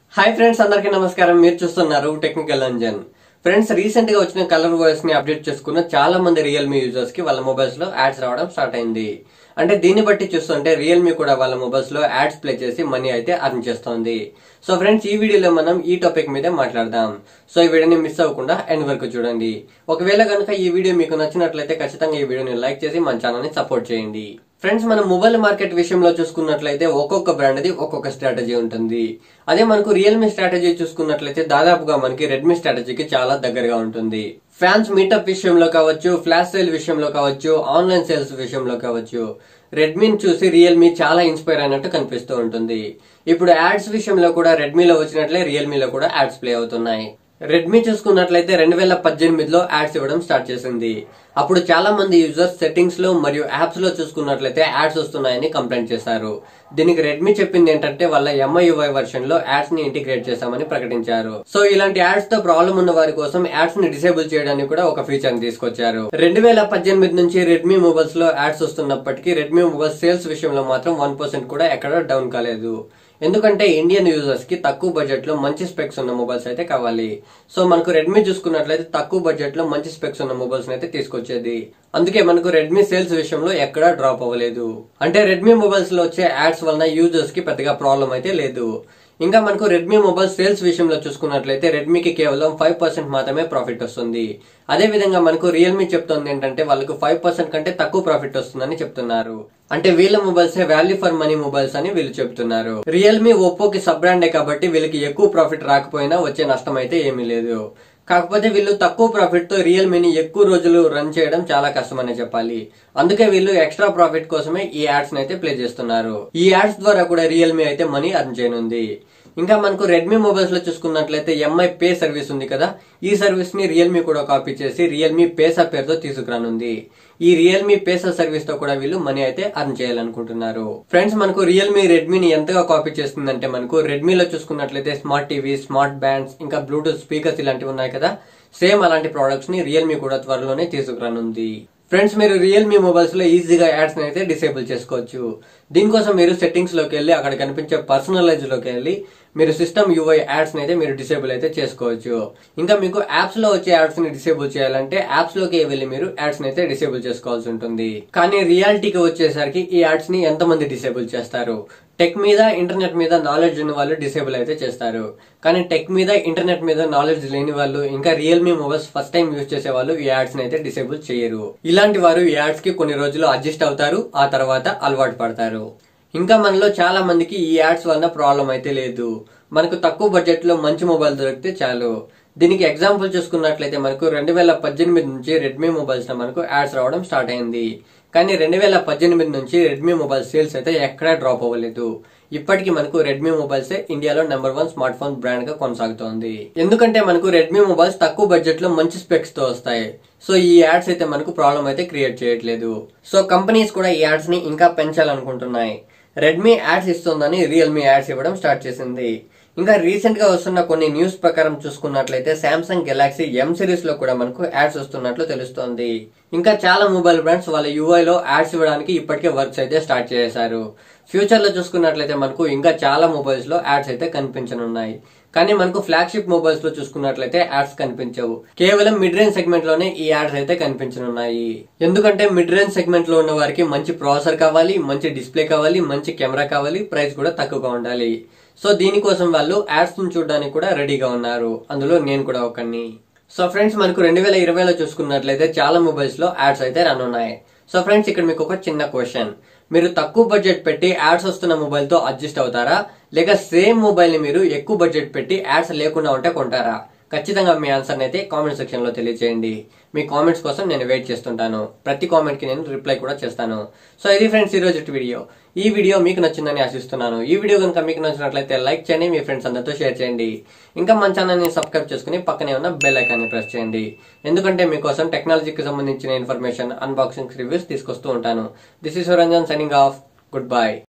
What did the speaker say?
hi friends అందరికీ నమస్కారం మీరు చూస్తున్నారు టెక్నికల్ అంజన్ ఫ్రెండ్స్ రీసెంట్ గా వచ్చిన కలర్ వాయిస్ ని అప్డేట్ చేసుకున్న చాలా మంది రియల్మీ యూజర్స్ కి వాళ్ళ మొబైల్స్ లో యాడ్స్ రావడం స్టార్ట్ అయింది అంటే దీన్ని బట్టి చూస్తుంటే రియల్మీ కూడా వాళ్ళ మొబైల్స్ లో యాడ్స్ ప్లే చేసి మనీ అయితే అర్న్ చేస్తోంది సో ఫ్రెండ్స్ ఈ వీడియోలో మనం ఈ టాపిక్ మీదే మాట్లాడదాం సో ఈ వీడియోని మిస్ అవ్వకుండా ఎండ్ వరకు చూడండి ఒకవేళ కనుక ఈ వీడియో మీకు నచ్చినట్లయితే ఖచ్చితంగా ఈ వీడియోని లైక్ చేసి మన ఛానల్ ని సపోర్ట్ చేయండి ఫ్రెండ్స్ మనం మొబైల్ మార్కెట్ విషయంలో చూసుకున్నట్లయితే ఒక్కొక్క బ్రాండ్ ది ఒక్కొక్క స్ట్రాటజీ ఉంటుంది అదే మనకు రియల్మీ స్ట్రాటజీ చూసుకున్నట్లయితే దాదాపుగా మనకి రెడ్మీ స్ట్రాటజీకి చాలా దగ్గరగా ఉంటుంది ఫ్యాన్స్ మీటప్ విషయంలో కావచ్చు ఫ్లాష్ సేల్ విషయంలో కావచ్చు ఆన్లైన్ సేల్స్ విషయంలో కావచ్చు రెడ్మీని చూసి రియల్మీ చాలా ఇన్స్పైర్ అయినట్టు కనిపిస్తూ ఉంటుంది ఇప్పుడు యాడ్స్ విషయంలో కూడా రెడ్మీలో వచ్చినట్లే రియల్మీలో కూడా యాడ్స్ ప్లే అవుతున్నాయి రెడ్మీ చూసుకున్నట్లయితే రెండు వేల పద్దెనిమిదిలో యాడ్స్ ఇవ్వడం స్టార్ట్ చేసింది అప్పుడు చాలా మంది యూజర్స్ సెట్టింగ్స్ లో మరియు యాప్స్ లో చూసుకున్నట్లయితే యాడ్స్ వస్తున్నాయని కంప్లైంట్ చేశారు దీనికి రెడ్మీ చెప్పింది ఏంటంటే వాళ్ళ ఎంఐయుఐ వర్షన్ లో యాడ్స్ ని ఇంటిగ్రేట్ చేశామని ప్రకటించారు సో ఇలాంటి యాడ్స్ తో ప్రాబ్లం ఉన్న వారి కోసం యాడ్స్ ని డిసేబుల్ చేయడానికి కూడా ఒక ఫీచర్ ని తీసుకొచ్చారు రెండు వేల పద్దెనిమిది నుంచి రెడ్మీ మొబైల్స్ లో యాడ్స్ వస్తున్నప్పటికీ రెడ్మీ మొబైల్ సేల్స్ విషయంలో మాత్రం వన్ పర్సెంట్ కూడా ఎక్కడ డౌన్ కాలేదు ఎందుకంటే ఇండియన్ యూజర్స్ కి తక్కువ బడ్జెట్ లో మంచి స్పెక్స్ ఉన్న మొబైల్స్ అయితే కావాలి సో మనకు రెడ్మీ చూసుకున్నట్లయితే తక్కువ బడ్జెట్ లో మంచి స్పెక్స్ ఉన్న మొబైల్స్ అయితే తీసుకొచ్చేది అందుకే మనకు రెడ్మీ సేల్స్ విషయంలో ఎక్కడా డ్రాప్ అవ్వలేదు అంటే రెడ్మీ మొబైల్స్ లో వచ్చే యాడ్స్ వలన యూజర్స్ కి పెద్దగా ప్రాబ్లం అయితే లేదు ఇంకా మనకు రెడ్మీ మొబైల్ సేల్స్ విషయంలో చూసుకున్నట్లయితే రెడ్మీకి కేవలం ఫైవ్ పర్సెంట్ మాత్రమే ప్రాఫిట్ వస్తుంది అదే విధంగా మనకు రియల్మీ చెప్తోంది ఏంటంటే వాళ్ళకు ఫైవ్ పర్సెంట్ కంటే తక్కువ ప్రాఫిట్ వస్తుందని చెప్తున్నారు అంటే వీళ్ళ mobiles value for money mobiles అని వీళ్ళు చెప్తున్నారు రియల్మీ ఒప్పోకి సబ్ బ్రాండే కాబట్టి వీళ్ళకి ఎక్కువ ప్రాఫిట్ రాకపోయినా వచ్చే నష్టం అయితే ఏమీ లేదు కాకపోతే వీళ్ళు తక్కువ ప్రాఫిట్ తో రియల్మీని ఎక్కువ రోజులు రన్ చేయడం చాలా కష్టమనే చెప్పాలి అందుకే వీళ్ళు ఎక్స్ట్రా ప్రాఫిట్ కోసమే ఈ యాడ్స్ అయితే ప్లే చేస్తున్నారు ఈ యాడ్స్ ద్వారా కూడా రియల్మీ అయితే మనీ అర్న్ చేయనుంది ఇంకా మనకు రెడ్మీ మొబైల్స్ లో చూసుకున్నట్లయితే ఎంఐ పే సర్వీస్ ఉంది కదా ఈ సర్వీస్ ని రియల్మీ కూడా కాపీ చేసి రియల్మీ పేసా పేరుతో తీసుకురానుంది ఈ రియల్మీ పేసా సర్వీస్ తో కూడా వీళ్ళు మనీ అయితే అర్న్ చేయాలనుకుంటున్నారు ఫ్రెండ్స్ మనకు రియల్మీ రెడ్మీని ఎంతగా కాపీ చేస్తుందంటే మనకు రెడ్మీలో చూసుకున్నట్లయితే స్మార్ట్ టీవీ స్మార్ట్ బ్యాండ్స్ ఇంకా బ్లూటూత్ స్పీకర్స్ ఇలాంటివి ఉన్నాయి కదా సేమ్ అలాంటి ప్రొడక్ట్స్ ని రియల్మీ కూడా త్వరలోనే తీసుకురానుంది ఫ్రెండ్స్ మీరు రియల్మీ మొబైల్స్ లో ఈజీగా యాడ్స్ అయితే డిసేబుల్ చేసుకోవచ్చు దీనికోసం మీరు సెట్టింగ్స్ లోకి వెళ్ళి అక్కడ కనిపించే పర్సనలైజ్ లోకి వెళ్ళి మీరు సిస్టమ్ యూఐ యాడ్స్ అయితే మీరు డిసేబుల్ అయితే చేసుకోవచ్చు ఇంకా మీకు యాప్స్ లో వచ్చే యాడ్స్ ని డిసేబుల్ చేయాలంటే యాప్స్ లోకి వెళ్ళి మీరు యాడ్స్ అయితే డిసేబుల్ చేసుకోవాల్సి ఉంటుంది కానీ రియాలిటీకి వచ్చేసరికి ఈ యాడ్స్ ని ఎంతమంది డిసేబుల్ చేస్తారు టెక్ మీద ఇంటర్నెట్ మీద నాలెడ్జ్ ఉన్న వాళ్ళు డిసేబుల్ అయితే చేస్తారు కానీ టెక్ మీద ఇంటర్నెట్ మీద నాలెడ్జ్ లేని వాళ్ళు ఇంకా Realme mobiles first time use చేసే వాళ్ళు ఈ యాడ్స్ అయితే డిసేబుల్ చేయరు ఇలాంటి వారు ఈ యాడ్స్ కి కొన్ని రోజులు అడ్జస్ట్ అవుతారు ఆ తర్వాత అలవాటు పడతారు ఇంకా మనలో చాలా మందికి ఈ యాడ్స్ వలన ప్రాబ్లం అయితే లేదు మనకు తక్కువ బడ్జెట్ లో మంచి మొబైల్ దొరికితే చాలు దీనికి ఎగ్జాంపుల్ చూసుకున్నట్లయితే మనకు రెండు వేల పద్దెనిమిది నుంచి రెడ్మీ మొబైల్స్ లో మనకు యాడ్స్ రావడం స్టార్ట్ అయింది కానీ రెండు వేల పద్దెనిమిది నుంచి రెడ్మీ మొబైల్ సేల్స్ అయితే ఎక్కడా డ్రాప్ అవ్వలేదు ఇప్పటికీ మనకు రెడ్మీ మొబైల్స్ ఇండియాలో number one smart phone brand గా కొనసాగుతోంది ఎందుకంటే మనకు రెడ్మీ మొబైల్స్ తక్కువ బడ్జెట్ లో మంచి స్పెక్స్ తో వస్తాయి సో ఈ యాడ్స్ అయితే మనకు ప్రాబ్లం అయితే క్రియేట్ చేయట్లేదు సో కంపెనీస్ కూడా ఈ యాడ్స్ ని ఇంకా పెంచాలనుకుంటున్నాయి రెడ్మీ యాడ్స్ ఇస్తుందని రియల్మీ యాడ్స్ ఇవ్వడం స్టార్ట్ చేసింది ఇంకా రీసెంట్ గా వస్తున్న కొన్ని న్యూస్ ప్రకారం చూసుకున్నట్లయితే శాంసంగ్ గెలాక్సీ ఎం సిరీస్ లో కూడా మనకు యాడ్స్ వస్తున్నట్లు తెలుస్తోంది ఇంకా చాలా మొబైల్ బ్రాండ్స్ వాళ్ళ యూఐ లో యాడ్స్ ఇవ్వడానికి ఇప్పటికే వర్క్స్ అయితే స్టార్ట్ చేశారు ఫ్యూచర్ లో చూసుకున్నట్లయితే మనకు ఇంకా చాలా మొబైల్స్ లో యాడ్స్ అయితే కనిపించనున్నాయి కానీ మనకు ఫ్లాగ్షిప్ మొబైల్స్ లో చూసుకున్నట్లయితే యాడ్స్ కనిపించవు కేవలం మిడ్ రేంజ్ సెగ్మెంట్ లోనే ఈ యాడ్స్ అయితే కనిపించనున్నాయి ఎందుకంటే మిడ్ రేంజ్ సెగ్మెంట్ లో ఉన్న వారికి మంచి ప్రాసెసర్ కావాలి మంచి డిస్ప్లే కావాలి మంచి కెమెరా కావాలి ప్రైస్ కూడా తక్కువగా ఉండాలి సో దీనికోసం వాళ్ళు యాడ్స్ ను చూడడానికి కూడా రెడీగా ఉన్నారు అందులో నేను కూడా ఒకరిని సో ఫ్రెండ్స్ మనకు రెండు వేల ఇరవైలో చూసుకున్నట్లయితే చాలా మొబైల్స్ లో యాడ్స్ అయితే రన్ ఉన్నాయి సో ఫ్రెండ్స్ ఇక్కడ మీకు ఒక చిన్న క్వశ్చన్ మీరు తక్కువ బడ్జెట్ పెట్టి యాడ్స్ వస్తున్న మొబైల్ తో అడ్జస్ట్ అవుతారా లేక సేమ్ మొబైల్ ని మీరు ఎక్కువ బడ్జెట్ పెట్టి యాడ్స్ లేకుండా ఉంటే కొంటారా ఖచ్చితంగా మీ ఆన్సర్ అయితే కామెంట్ సెక్షన్ లో తెలియజేయండి మీ కామెంట్స్ కోసం నేను వెయిట్ చేస్తుంటాను ప్రతి కామెంట్ కి నేను రిప్లై కూడా చేస్తాను సో ఇది ఫ్రెండ్స్ ఈ రోజు వీడియో ఈ వీడియో మీకు నచ్చిందని ఆశిస్తున్నాను ఈ వీడియో కనుక మీకు నచ్చినట్లయితే లైక్ చేయండి మీ ఫ్రెండ్స్ అందరితో షేర్ చేయండి ఇంకా మన ఛానల్ ని సబ్స్క్రైబ్ చేసుకుని పక్కనే ఉన్న బెల్ ఐకాన్ ని ప్రెస్ చేయండి ఎందుకంటే మీకోసం టెక్నాలజీకి సంబంధించిన ఇన్ఫర్మేషన్ అన్బాక్సింగ్ రివ్యూస్ తీసుకొస్తూ ఉంటాను this is Ranjan signing off good by